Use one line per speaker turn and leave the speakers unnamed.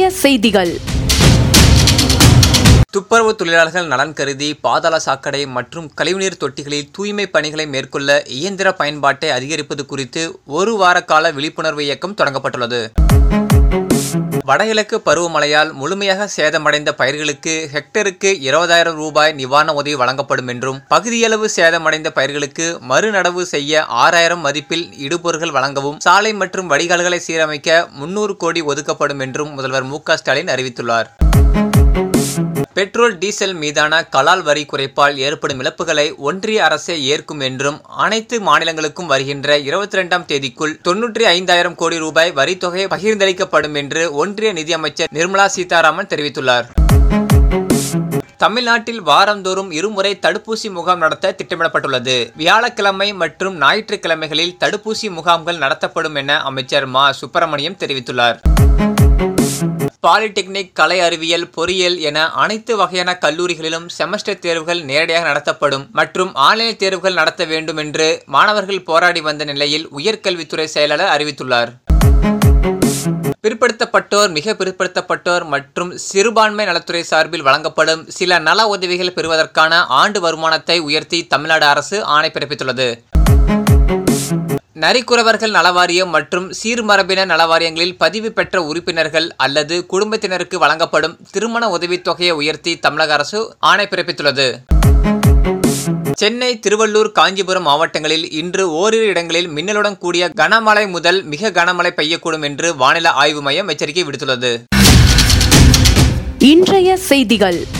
செய்திகள்
துப்புரவு தொழிலாளர்கள் நலன் கருதி பாதாள சாக்கடை மற்றும் கழிவுநீர் தொட்டிகளில் தூய்மை பணிகளை மேற்கொள்ள இயந்திர பயன்பாட்டை அதிகரிப்பது குறித்து ஒரு வார கால விழிப்புணர்வு இயக்கம் தொடங்கப்பட்டுள்ளது வடகிழக்கு பருவமழையால் முழுமையாக சேதமடைந்த பயிர்களுக்கு ஹெக்டருக்கு இருபதாயிரம் ரூபாய் நிவாரண உதவி வழங்கப்படும் என்றும் பகுதியளவு சேதமடைந்த பயிர்களுக்கு மறுநடவு செய்ய ஆறாயிரம் மதிப்பில் இடுபொருள்கள் வழங்கவும் சாலை மற்றும் வடிகால்களை சீரமைக்க முன்னூறு கோடி ஒதுக்கப்படும் என்றும் முதல்வர் மு க ஸ்டாலின் அறிவித்துள்ளார் பெட்ரோல் டீசல் மீதான கலால் வரி குறைப்பால் ஏற்படும் இழப்புகளை ஒன்றிய அரசே ஏற்கும் என்றும் அனைத்து மாநிலங்களுக்கும் வருகின்ற இருபத்தி ரெண்டாம் தேதிக்குள் தொன்னூற்றி ஐந்தாயிரம் கோடி ரூபாய் வரித்தொகை பகிர்ந்தளிக்கப்படும் என்று ஒன்றிய நிதியமைச்சர் நிர்மலா சீதாராமன் தெரிவித்துள்ளார் தமிழ்நாட்டில் வாரந்தோறும் இருமுறை தடுப்பூசி முகாம் நடத்த திட்டமிடப்பட்டுள்ளது வியாழக்கிழமை மற்றும் ஞாயிற்றுக்கிழமைகளில் தடுப்பூசி முகாம்கள் நடத்தப்படும் என அமைச்சர் மா சுப்பிரமணியம் தெரிவித்துள்ளார் பாலிடெக்னிக் கலை அறிவியல் பொறியியல் என அனைத்து வகையான கல்லூரிகளிலும் செமஸ்டர் தேர்வுகள் நேரடியாக நடத்தப்படும் மற்றும் ஆன்லைன் தேர்வுகள் நடத்த வேண்டும் என்று மாணவர்கள் போராடி வந்த நிலையில் உயர்கல்வித்துறை செயலாளர் அறிவித்துள்ளார் பிற்படுத்தப்பட்டோர் மிக பிற்படுத்தப்பட்டோர் மற்றும் சிறுபான்மை நலத்துறை சார்பில் வழங்கப்படும் சில நல உதவிகள் பெறுவதற்கான ஆண்டு வருமானத்தை உயர்த்தி தமிழ்நாடு அரசு ஆணை பிறப்பித்துள்ளது நரிக்குறவர்கள் நலவாரியம் மற்றும் சீர்மரபின நலவாரியங்களில் பதிவு பெற்ற உறுப்பினர்கள் அல்லது குடும்பத்தினருக்கு வழங்கப்படும் திருமண உதவித்தொகையை உயர்த்தி தமிழக அரசு ஆணை பிறப்பித்துள்ளது சென்னை திருவள்ளூர் காஞ்சிபுரம் மாவட்டங்களில் இன்று ஓரிரு இடங்களில் மின்னலுடன் கூடிய கனமழை முதல் மிக கனமழை பெய்யக்கூடும் என்று வானிலை ஆய்வு மையம் எச்சரிக்கை விடுத்துள்ளது
இன்றைய செய்திகள்